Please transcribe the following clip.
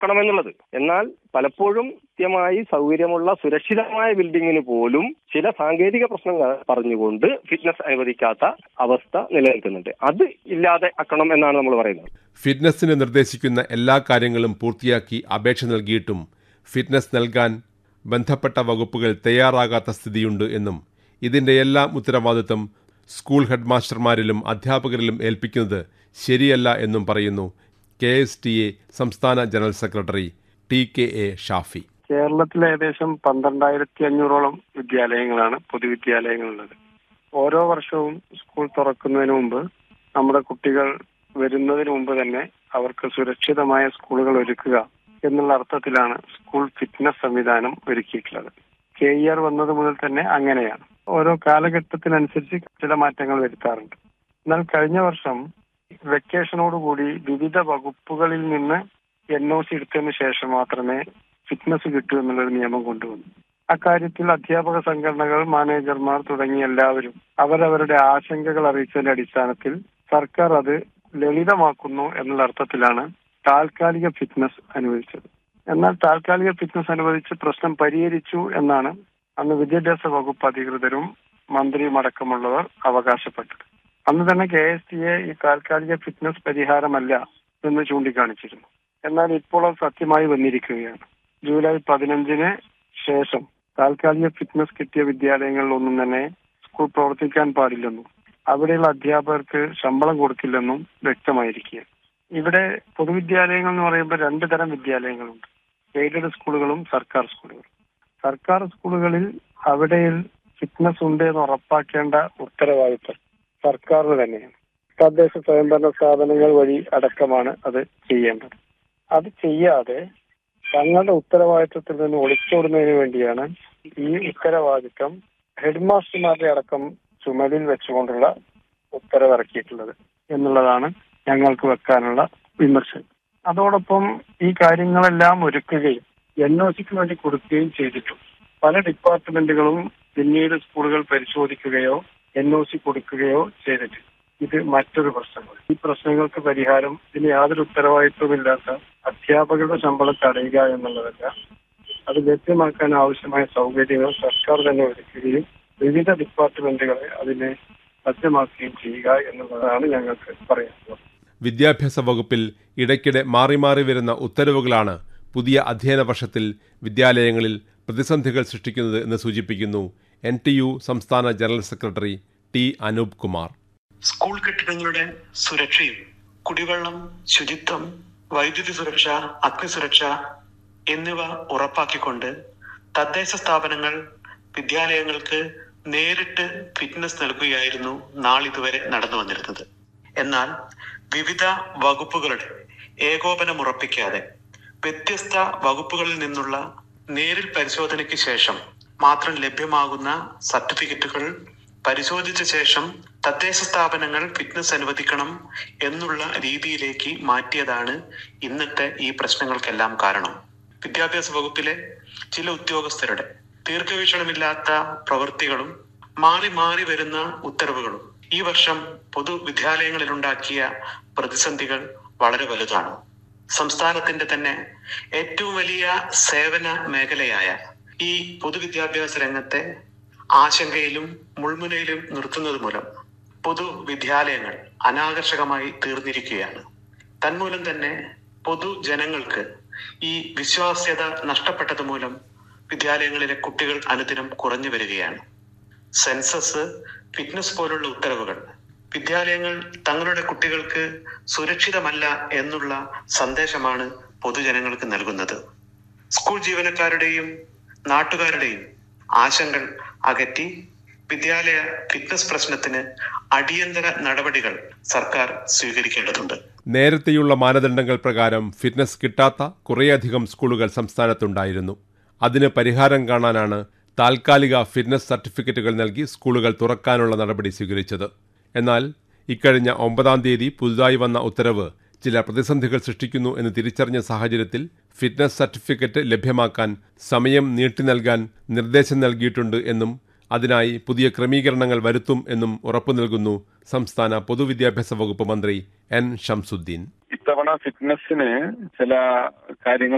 ണമെന്നുള്ളത് എന്നാൽ പലപ്പോഴും കൃത്യമായി സൗകര്യമുള്ള സുരക്ഷിതമായ ബിൽഡിങ്ങിന് പോലും ചില സാങ്കേതിക പ്രശ്നങ്ങൾ പറഞ്ഞുകൊണ്ട് ഫിറ്റ്നസ് അനുവദിക്കാത്ത അവസ്ഥ നിലനിൽക്കുന്നുണ്ട് അത് ഇല്ലാതെ ആക്കണം എന്നാണ് നമ്മൾ പറയുന്നത് ഫിറ്റ്നസിന് നിർദ്ദേശിക്കുന്ന എല്ലാ കാര്യങ്ങളും പൂർത്തിയാക്കി അപേക്ഷ നൽകിയിട്ടും ഫിറ്റ്നസ് നൽകാൻ ബന്ധപ്പെട്ട വകുപ്പുകൾ തയ്യാറാകാത്ത സ്ഥിതിയുണ്ട് എന്നും ഇതിന്റെ എല്ലാം ഉത്തരവാദിത്തം സ്കൂൾ ഹെഡ്മാസ്റ്റർമാരിലും അധ്യാപകരിലും ഏൽപ്പിക്കുന്നത് ശരിയല്ല എന്നും പറയുന്നു കെ എസ് ടി എ സംസ്ഥാന general secretary T K A Shafi കേരളത്തിൽ ഏകദേശം പന്ത്രണ്ടായിരത്തി അഞ്ഞൂറോളം വിദ്യാലയങ്ങളാണ് പൊതുവിദ്യാലയങ്ങളുള്ളത് ഓരോ വർഷവും സ്കൂൾ തുറക്കുന്നതിന് മുമ്പ് നമ്മുടെ കുട്ടികൾ വരുന്നതിന് മുമ്പ് തന്നെ അവർക്ക് സുരക്ഷിതമായ സ്കൂളുകൾ ഒരുക്കുക എന്നുള്ള അർത്ഥത്തിലാണ് സ്കൂൾ ഫിറ്റ്നസ് സംവിധാനം ഒരുക്കിയിട്ടുള്ളത് കെ ഇ ആർ വന്നത് മുതൽ തന്നെ അങ്ങനെയാണ് ഓരോ കാലഘട്ടത്തിനനുസരിച്ച് ചില മാറ്റങ്ങൾ വരുത്താറുണ്ട് എന്നാൽ കഴിഞ്ഞ വർഷം വെക്കേഷനോടുകൂടി വിവിധ വകുപ്പുകളിൽ നിന്ന് എൻ ഒ സി എടുത്തതിന് ശേഷം മാത്രമേ ഫിറ്റ്നസ് കിട്ടൂ എന്നുള്ളൊരു നിയമം കൊണ്ടുവന്നു അക്കാര്യത്തിൽ അധ്യാപക സംഘടനകൾ മാനേജർമാർ തുടങ്ങിയ എല്ലാവരും അവരവരുടെ ആശങ്കകൾ അറിയിച്ചതിന്റെ അടിസ്ഥാനത്തിൽ സർക്കാർ അത് ലളിതമാക്കുന്നു എന്നുള്ള അർത്ഥത്തിലാണ് താൽക്കാലിക ഫിറ്റ്നസ് അനുവദിച്ചത് എന്നാൽ താൽക്കാലിക ഫിറ്റ്നസ് അനുവദിച്ച് പ്രശ്നം പരിഹരിച്ചു എന്നാണ് അന്ന് വിദ്യാഭ്യാസ വകുപ്പ് അധികൃതരും മന്ത്രിയും അടക്കമുള്ളവർ അവകാശപ്പെട്ടത് അന്ന് തന്നെ കെ എസ് ടി എ ഈ താൽക്കാലിക ഫിറ്റ്നസ് പരിഹാരമല്ല എന്ന് ചൂണ്ടിക്കാണിച്ചിരുന്നു എന്നാൽ ഇപ്പോൾ അത് സത്യമായി വന്നിരിക്കുകയാണ് ജൂലൈ പതിനഞ്ചിന് ശേഷം താൽക്കാലിക ഫിറ്റ്നസ് കിട്ടിയ വിദ്യാലയങ്ങളിലൊന്നും തന്നെ സ്കൂൾ പ്രവർത്തിക്കാൻ പാടില്ലെന്നും അവിടെയുള്ള അധ്യാപകർക്ക് ശമ്പളം കൊടുക്കില്ലെന്നും വ്യക്തമായിരിക്കുക ഇവിടെ പൊതുവിദ്യാലയങ്ങൾ എന്ന് പറയുമ്പോൾ രണ്ട് തരം വിദ്യാലയങ്ങളുണ്ട് എയ്ഡഡ് സ്കൂളുകളും സർക്കാർ സ്കൂളുകളും സർക്കാർ സ്കൂളുകളിൽ അവിടെ ഫിറ്റ്നസ് ഉണ്ട് എന്ന് ഉറപ്പാക്കേണ്ട ഉത്തരവാദിത്തം സർക്കാരിന് തന്നെയാണ് തദ്ദേശ സ്വയംഭരണ സ്ഥാപനങ്ങൾ വഴി അടക്കമാണ് അത് ചെയ്യേണ്ടത് അത് ചെയ്യാതെ തങ്ങളുടെ ഉത്തരവാദിത്വത്തിൽ നിന്ന് ഒളിച്ചോടുന്നതിന് വേണ്ടിയാണ് ഈ ഉത്തരവാദിത്വം ഹെഡ്മാസ്റ്റർമാരുടെ അടക്കം ചുമലിൽ വെച്ചുകൊണ്ടുള്ള ഉത്തരവിറക്കിയിട്ടുള്ളത് എന്നുള്ളതാണ് ഞങ്ങൾക്ക് വെക്കാനുള്ള വിമർശനം അതോടൊപ്പം ഈ കാര്യങ്ങളെല്ലാം ഒരുക്കുകയും എൻ ഒ സിക്ക് വേണ്ടി കൊടുക്കുകയും ചെയ്തിട്ടുണ്ട് പല ഡിപ്പാർട്ട്മെന്റുകളും പിന്നീട് സ്കൂളുകൾ പരിശോധിക്കുകയോ എൻ ഒ സി കൊടുക്കുകയോ ചെയ്തിട്ടുണ്ട് ഇത് മറ്റൊരു പ്രശ്നമാണ് ഈ പ്രശ്നങ്ങൾക്ക് പരിഹാരം ഇതിന് യാതൊരു ഉത്തരവാദിത്വമില്ലാത്ത അധ്യാപകരുടെ ശമ്പളം തടയുക എന്നുള്ളതല്ല അത് ലഭ്യമാക്കാൻ ആവശ്യമായ സൗകര്യങ്ങൾ സർക്കാർ തന്നെ ഒരുക്കുകയും വിവിധ ഡിപ്പാർട്ട്മെന്റുകളെ അതിനെ ലഭ്യമാക്കുകയും ചെയ്യുക എന്നുള്ളതാണ് ഞങ്ങൾക്ക് പറയാനുള്ളത് വിദ്യാഭ്യാസ വകുപ്പിൽ ഇടയ്ക്കിടെ മാറി മാറി വരുന്ന ഉത്തരവുകളാണ് പുതിയ അധ്യയന വർഷത്തിൽ വിദ്യാലയങ്ങളിൽ പ്രതിസന്ധികൾ സൃഷ്ടിക്കുന്നത് എന്ന് സൂചിപ്പിക്കുന്നു എൻ ടി യു സംസ്ഥാന general secretary T Anoop Kumar school കെട്ടിടങ്ങളുടെ സുരക്ഷയും കുടിവെള്ളം ശുചിത്വം വൈദ്യുതി സുരക്ഷ അഗ്നിസുരക്ഷ എന്നിവ ഉറപ്പാക്കിക്കൊണ്ട് തദ്ദേശ സ്ഥാപനങ്ങൾ വിദ്യാലയങ്ങൾക്ക് നേരിട്ട് ഫിറ്റ്നസ് നൽകുകയായിരുന്നു നാളിതുവരെ നടന്നു വന്നിരുന്നത് എന്നാൽ വിവിധ വകുപ്പുകളുടെ ഏകോപനം ഉറപ്പിക്കാതെ വ്യത്യസ്ത വകുപ്പുകളിൽ നിന്നുള്ള നേരിൽ പരിശോധനയ്ക്ക് ശേഷം മാത്രം ലഭ്യമാകുന്ന സർട്ടിഫിക്കറ്റുകൾ പരിശോധിച്ച ശേഷം തദ്ദേശ സ്ഥാപനങ്ങൾ ഫിറ്റ്നസ് അനുവദിക്കണം എന്നുള്ള രീതിയിലേക്ക് മാറ്റിയതാണ് ഇന്നത്തെ ഈ പ്രശ്നങ്ങൾക്കെല്ലാം കാരണം വിദ്യാഭ്യാസ വകുപ്പിലെ ചില ഉദ്യോഗസ്ഥരുടെ ദീർഘവീക്ഷണമില്ലാത്ത പ്രവൃത്തികളും മാറി മാറി വരുന്ന ഉത്തരവുകളും ഈ വർഷം പൊതുവിദ്യാലയങ്ങളിലുണ്ടാക്കിയ പ്രതിസന്ധികൾ വളരെ വലുതാണ് സംസ്ഥാനത്തിന്റെ തന്നെ ഏറ്റവും വലിയ സേവന മേഖലയായ ഈ പൊതുവിദ്യാഭ്യാസ രംഗത്തെ ആശങ്കയിലും മുൾമുനയിലും നിർത്തുന്നത് മൂലം പൊതുവിദ്യാലയങ്ങൾ അനാകർഷകമായി തീർന്നിരിക്കുകയാണ് തന്മൂലം തന്നെ പൊതുജനങ്ങൾക്ക് ഈ വിശ്വാസ്യത നഷ്ടപ്പെട്ടത് മൂലം വിദ്യാലയങ്ങളിലെ കുട്ടികൾ അനുദിനം കുറഞ്ഞു വരികയാണ് സെൻസസ് ഫിറ്റ്നസ് പോലുള്ള ഉത്തരവുകൾ വിദ്യാലയങ്ങൾ തങ്ങളുടെ കുട്ടികൾക്ക് സുരക്ഷിതമല്ല എന്നുള്ള സന്ദേശമാണ് പൊതുജനങ്ങൾക്ക് നൽകുന്നത് സ്കൂൾ ജീവനക്കാരുടെയും നാട്ടുകാരുടെയും ആശങ്കൾ അകറ്റി വിദ്യാലയ ഫിറ്റ്നസ് പ്രശ്നത്തിന് അടിയന്തര നടപടികൾ സർക്കാർ സ്വീകരിക്കേണ്ടതുണ്ട് നേരത്തെയുള്ള മാനദണ്ഡങ്ങൾ പ്രകാരം ഫിറ്റ്നസ് കിട്ടാത്ത കുറേയധികം സ്കൂളുകൾ സംസ്ഥാനത്തുണ്ടായിരുന്നു അതിന് പരിഹാരം കാണാനാണ് താൽക്കാലിക ഫിറ്റ്നസ് സർട്ടിഫിക്കറ്റുകൾ നൽകി സ്കൂളുകൾ തുറക്കാനുള്ള നടപടി സ്വീകരിച്ചത് എന്നാൽ ഇക്കഴിഞ്ഞ ഒമ്പതാം തീയതി പുതുതായി വന്ന ഉത്തരവ് ചില പ്രതിസന്ധികൾ സൃഷ്ടിക്കുന്നു എന്ന് തിരിച്ചറിഞ്ഞ സാഹചര്യത്തിൽ ഫിറ്റ്നസ് സർട്ടിഫിക്കറ്റ് ലഭ്യമാക്കാൻ സമയം നീട്ടി നൽകാൻ നിർദ്ദേശം നൽകിയിട്ടുണ്ട് എന്നും അതിനായി പുതിയ ക്രമീകരണങ്ങൾ വരുത്തും എന്നും ഉറപ്പു നൽകുന്നു സംസ്ഥാന പൊതുവിദ്യാഭ്യാസ വകുപ്പ് മന്ത്രി എൻ ഷംസുദ്ദീൻ ഇത്തവണ ഫിറ്റ്നസിന് ചില കാര്യങ്ങൾ